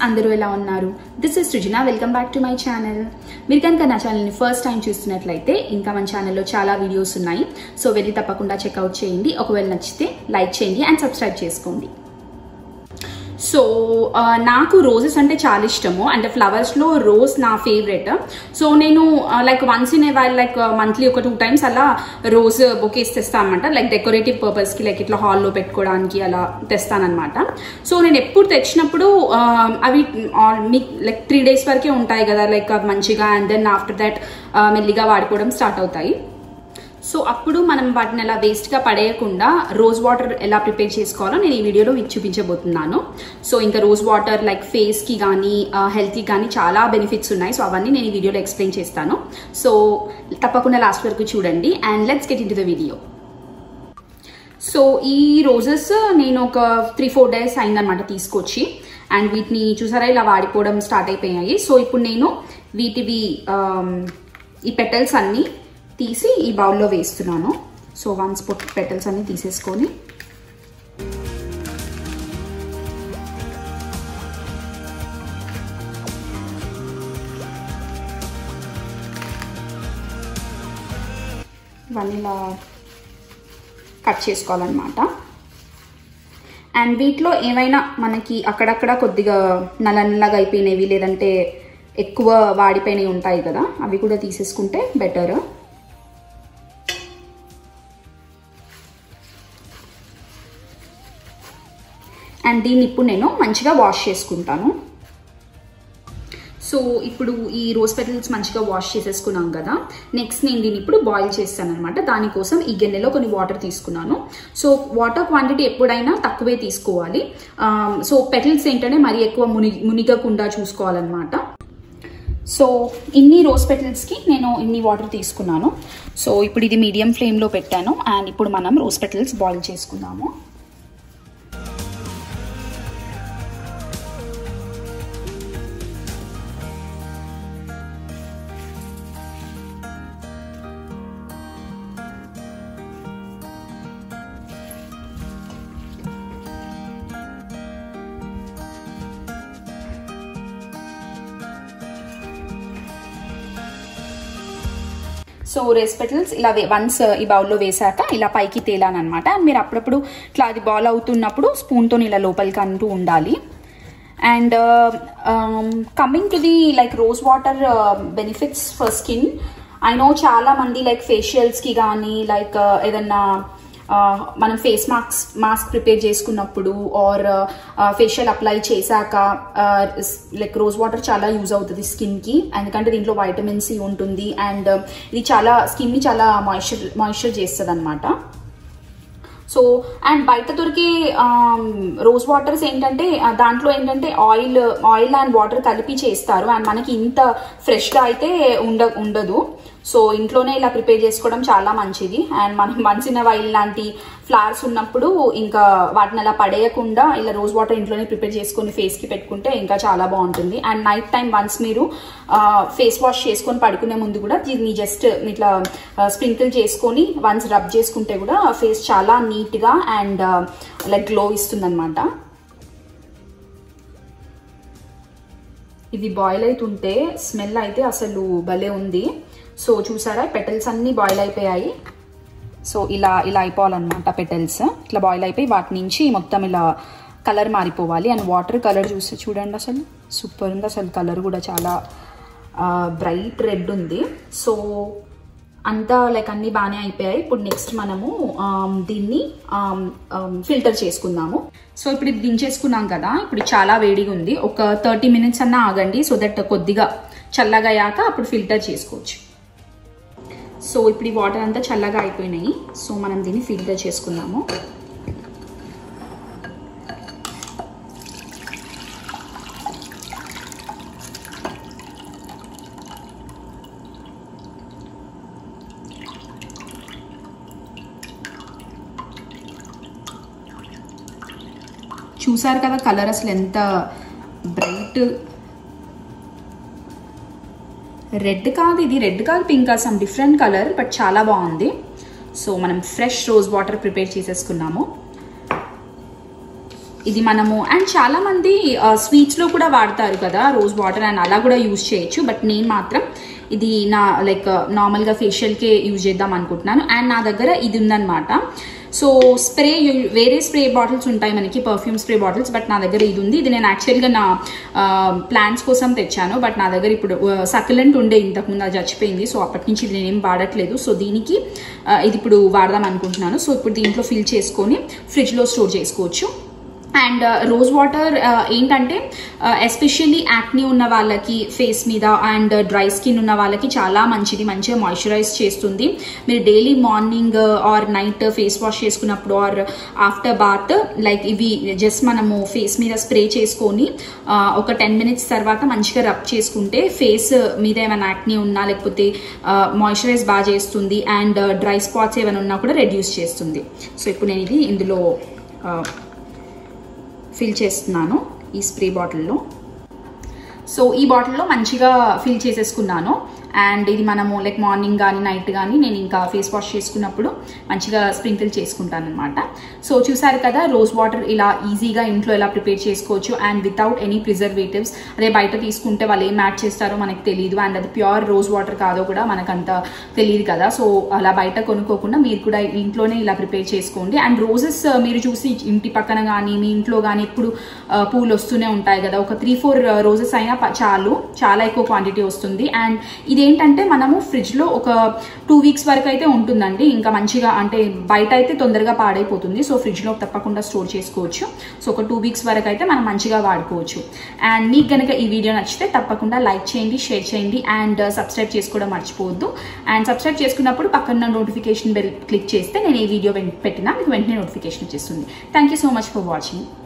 అందరూ ఎలా ఉన్నారు this is Srujana welcome back to my channel మీరు కనుక నా ఛానల్ని ఫస్ట్ టైం చూస్తున్నట్లయితే ఇంకా మన ఛానల్లో చాలా వీడియోస్ ఉన్నాయి సో వెళ్ళి తప్పకుండా చెక్అవుట్ చేయండి ఒకవేళ నచ్చితే లైక్ చేయండి అండ్ సబ్స్క్రైబ్ చేసుకోండి సో ఆ, నాకు రోజెస్ అంటే చాలా ఇష్టము అంటే ఫ్లవర్స్లో రోజ్ నా ఫేవరెట్ సో నేను like once in a while like monthly ఒక టూ టైమ్స్ అలా రోజ్ బొకేస్ తెస్తాను అనమాట లైక్ డెకరేటివ్ పర్పస్కి లైక్ ఇట్లా హాల్లో పెట్టుకోవడానికి అలా తెస్తానమాట సో నేను ఎప్పుడు తెచ్చినప్పుడు ఆ, అవి మీ లైక్ త్రీ డేస్ వరకే ఉంటాయి కదా లైక్ అవి మంచిగా అండ్ దెన్ ఆఫ్టర్ దట్ మెల్లిగా వాడుకోవడం స్టార్ట్ అవుతాయి సో అప్పుడు మనం వాటిని ఎలా వేస్ట్గా పడేయకుండా రోజ్ వాటర్ ఎలా ప్రిపేర్ చేసుకోవాలో నేను ఈ వీడియోలో మీకు చూపించబోతున్నాను సో ఇంకా రోజ్ వాటర్ లైక్ ఫేస్కి కానీ హెల్త్కి కానీ చాలా బెనిఫిట్స్ ఉన్నాయి సో అవన్నీ నేను ఈ వీడియోలో ఎక్స్ప్లెయిన్ చేస్తాను సో తప్పకుండా లాస్ట్ వరకు చూడండి and let's get in to the video so ఈ రోజెస్ నేను ఒక త్రీ ఫోర్ డేస్ అయిందనమాట తీసుకొచ్చి అండ్ వీటిని చూసారా ఇలా వాడిపోవడం స్టార్ట్ అయిపోయాయి సో ఇప్పుడు నేను వీటివి ఆమ్, ఈ పెటల్స్ అన్నీ తీసి ఈ బౌల్లో వేస్తున్నాను సో వన్స్ పెటల్స్ అన్నీ తీసేసుకొని ఇవన్నీ ఇలా కట్ చేసుకోవాలన్నమాట అండ్ వీటిలో ఏమైనా మనకి అక్కడక్కడ కొద్దిగా నల్ల నల్లగా అయిపోయినవి లేదంటే ఎక్కువ వాడిపోయినవి ఉంటాయి కదా అవి కూడా తీసేసుకుంటే బెటర్ అండ్ దీన్ని ఇప్పుడు నేను మంచిగా వాష్ చేసుకుంటాను సో ఇప్పుడు ఈ రోజ్ పెటల్స్ మంచిగా వాష్ చేసేసుకున్నాం కదా నెక్స్ట్ నేను దీన్ని ఇప్పుడు బాయిల్ చేస్తాను అనమాట దానికోసం ఈ గిన్నెలో కొన్ని వాటర్ తీసుకున్నాను సో వాటర్ క్వాంటిటీ ఎప్పుడైనా తక్కువే తీసుకోవాలి సో పెటల్స్ ఏంటంటే మరీ ఎక్కువ ముని మునిగకుండా చూసుకోవాలన్నమాట సో ఇన్ని రోజ్ పెటల్స్కి నేను ఇన్ని వాటర్ తీసుకున్నాను సో ఇప్పుడు ఇది మీడియం ఫ్లేమ్లో పెట్టాను అండ్ ఇప్పుడు మనం రోజ్ పెటల్స్ బాయిల్ చేసుకుందాము సో రేస్ పెటల్స్ ఇలా వన్స్ ఈ బౌల్లో వేసాక ఇలా పైకి తేలానమాట మీరు అప్పుడప్పుడు ఇట్లా అది బాల్ అవుతున్నప్పుడు స్పూన్తో ఇలా లోపలికి అంటూ ఉండాలి and coming to the like rose water benefits for skin I know చాలా మంది లైక్ ఫేషియల్స్కి కానీ లైక్ ఏదన్నా ఆ, మనం ఫేస్ మాస్క్ మాస్క్ ప్రిపేర్ చేసుకున్నప్పుడు ఆర్ ఫేషియల్ అప్లై చేశాక లైక్ రోజ్ వాటర్ చాలా యూజ్ అవుతుంది స్కిన్కి ఎందుకంటే దీంట్లో వైటమిన్ సి ఉంటుంది అండ్ ఇది చాలా స్కిన్ని చాలా మాయిశ్చర్ మాయిశ్చర్ చేస్తుంది అనమాట సో అండ్ బయట దొరికే రోజ్ వాటర్స్ ఏంటంటే ఆ, దాంట్లో ఏంటంటే ఆయిల్ ఆయిల్ అండ్ వాటర్ కలిపి చేస్తారు అండ్ మనకి ఇంత ఫ్రెష్గా అయితే ఉండ ఉండదు సో ఇంట్లోనే ఇలా ప్రిపేర్ చేసుకోవడం చాలా మంచిది అండ్ మనం మన్సిన వైల్ లాంటి ఫ్లవర్స్ ఉన్నప్పుడు ఇంకా వాటిని అలా పడేయకుండా ఇలా రోజ్ వాటర్ ఇంట్లోనే ప్రిపేర్ చేసుకొని ఫేస్కి పెట్టుకుంటే ఇంకా చాలా బాగుంటుంది అండ్ నైట్ టైం వన్స్ మీరు ఫేస్ వాష్ చేసుకొని పడుకునే ముందు కూడా దీన్ని జస్ట్ ఇట్లా స్ప్రింకిల్ చేసుకొని వన్స్ రబ్ చేసుకుంటే కూడా ఫేస్ చాలా నీట్గా అండ్ లైక్ గ్లో ఇస్తుంది అనమాట ఇది బాయిల్ అవుతుంటే స్మెల్ అయితే అసలు భలే ఉంది సో చూసారా పెటల్స్ అన్నీ బాయిల్ అయిపోయాయి సో ఇలా ఇలా అయిపోవాలన్నమాట పెటల్స్ ఇట్లా బాయిల్ అయిపోయి వాటి నుంచి మొత్తం ఇలా కలర్ మారిపోవాలి అండ్ వాటర్ కలర్ చూస్తే చూడండి అసలు సూపర్ ఉంది అసలు కలర్ కూడా చాలా బ్రైట్ రెడ్ ఉంది సో అంతా లైక్ అన్నీ బాగానే అయిపోయాయి ఇప్పుడు నెక్స్ట్ మనము ఆమ్, దీన్ని ఫిల్టర్ చేసుకుందాము సో ఇప్పుడు ఇది దించేసుకున్నాం కదా ఇప్పుడు చాలా వేడిగా ఉంది ఒక థర్టీ మినిట్స్ అన్నా ఆగండి సో దట్ కొద్దిగా చల్లగా అయ్యాక అప్పుడు ఫిల్టర్ చేసుకోవచ్చు సో ఇప్పుడు ఈ వాటర్ అంతా చల్లగా అయిపోయినాయి సో మనం దీన్ని ఫిల్టర్ చేసుకుందాము చూసారు కదా కలర్ అసలు ఎంత బ్రైట్ రెడ్ కాదు ఇది రెడ్ కాదు పింక్ కాదు సమ్ డిఫరెంట్ కలర్ బట్ చాలా బాగుంది సో మనం ఫ్రెష్ రోజ్ వాటర్ ప్రిపేర్ చేసేసుకున్నాము ఇది మనము అండ్ చాలా మంది స్వీట్స్ లో కూడా వాడతారు కదా రోజ్ వాటర్ అండ్ అలా కూడా యూజ్ చేయొచ్చు బట్ నేను మాత్రం ఇది నా లైక్ నార్మల్ గా ఫేషియల్ కే యూజ్ చేద్దాం అనుకుంటున్నాను అండ్ నా దగ్గర ఇది ఉందన్నమాట సో స్ప్రే వేరే స్ప్రే బాటిల్స్ ఉంటాయి మనకి పర్ఫ్యూమ్ స్ప్రే బాటిల్స్ బట్ నా దగ్గర ఇది ఉంది ఇది నేను యాక్చువల్గా నా ప్లాంట్స్ కోసం తెచ్చాను బట్ నా దగ్గర ఇప్పుడు సక్యులెంట్ ఉండే ఇంతకుముందు అది చచ్చిపోయింది సో అప్పటి నుంచి ఇది నేనేం వాడట్లేదు సో దీనికి ఆ, ఇది ఇప్పుడు వాడదాం అనుకుంటున్నాను సో ఇప్పుడు దీంట్లో ఫిల్ చేసుకొని ఫ్రిడ్జ్లో స్టోర్ చేసుకోవచ్చు అండ్ రోజ్ వాటర్ ఏంటంటే ఎస్పెషల్లీ యాక్ని ఉన్న వాళ్ళకి ఫేస్ మీద అండ్ డ్రై స్కిన్ ఉన్న వాళ్ళకి చాలా మంచిది మంచిగా మాయిశ్చరైజ్ చేస్తుంది మీరు daily morning or night face wash చేసుకున్నప్పుడు ఆర్ ఆఫ్టర్ బాత్ లైక్ ఇవి జస్ట్ మనము ఫేస్ మీద స్ప్రే చేసుకొని ఆ, ఒక టెన్ మినిట్స్ తర్వాత మంచిగా రబ్ చేసుకుంటే ఫేస్ మీద ఏమైనా యాక్ని ఉన్నా లేకపోతే మాయిశ్చరైజ్ బాగా చేస్తుంది అండ్ డ్రై స్పాట్స్ ఏమైనా ఉన్నా కూడా రెడ్యూస్ చేస్తుంది సో ఇప్పుడు నేను ఇది ఇందులో ఆ, ఫిల్ చేస్తున్నాను ఈ స్ప్రే బాటిల్లో సో ఈ బాటిల్లో మంచిగా ఫిల్ చేసేసుకున్నాను అండ్ ఇది మనము లైక్ మార్నింగ్ కానీ నైట్ కానీ నేను ఇంకా ఫేస్ వాష్ చేసుకున్నప్పుడు మంచిగా స్ప్రింకిల్ చేసుకుంటాను అనమాట సో చూసారు కదా రోజ్ వాటర్ ఇలా ఈజీగా ఇంట్లో ఎలా ప్రిపేర్ చేసుకోవచ్చు అండ్ వితౌట్ ఎనీ ప్రిజర్వేటివ్స్ అదే బయట తీసుకుంటే వాళ్ళు ఏం యాడ్ చేస్తారో మనకు తెలియదు అండ్ అది ప్యూర్ రోజ్ వాటర్ కాదో కూడా మనకంత తెలియదు కదా సో అలా బయట కొనుక్కోకుండా మీరు కూడా ఇంట్లోనే ఇలా ప్రిపేర్ చేసుకోండి అండ్ రోజెస్ మీరు చూసి ఇంటి పక్కన కానీ మీ ఇంట్లో కానీ ఎప్పుడు ఆ, పూలు వస్తూనే ఉంటాయి కదా ఒక త్రీ ఫోర్ రోజెస్ అయినా ప- చాలు చాలా ఎక్కువ క్వాంటిటీ వస్తుంది అండ్ ఇదేంటంటే మనము ఫ్రిడ్జ్ లో ఒక టూ వీక్స్ వరకు అయితే ఉంటుందండి ఇంకా మంచిగా అంటే బయట అయితే తొందరగా పాడైపోతుంది సో ఫ్రిడ్జ్ లో తప్పకుండా స్టోర్ చేసుకోవచ్చు సో ఒక టూ వీక్స్ వరకు అయితే మనం మంచిగా వాడుకోవచ్చు అండ్ మీకు గనక ఈ వీడియో నచ్చితే తప్పకుండా లైక్ చేయండి షేర్ చేయండి అండ్ సబ్స్క్రైబ్ చేసుకోవడం మర్చిపోవద్దు అండ్ సబ్స్క్రైబ్ చేసుకున్నప్పుడు పక్కన నోటిఫికేషన్ బెల్ క్లిక్ చేస్తే నేను ఈ వీడియో పెట్టినా మీకు వెంటనే నోటిఫికేషన్ వచ్చేస్తుంది thank you so much for watching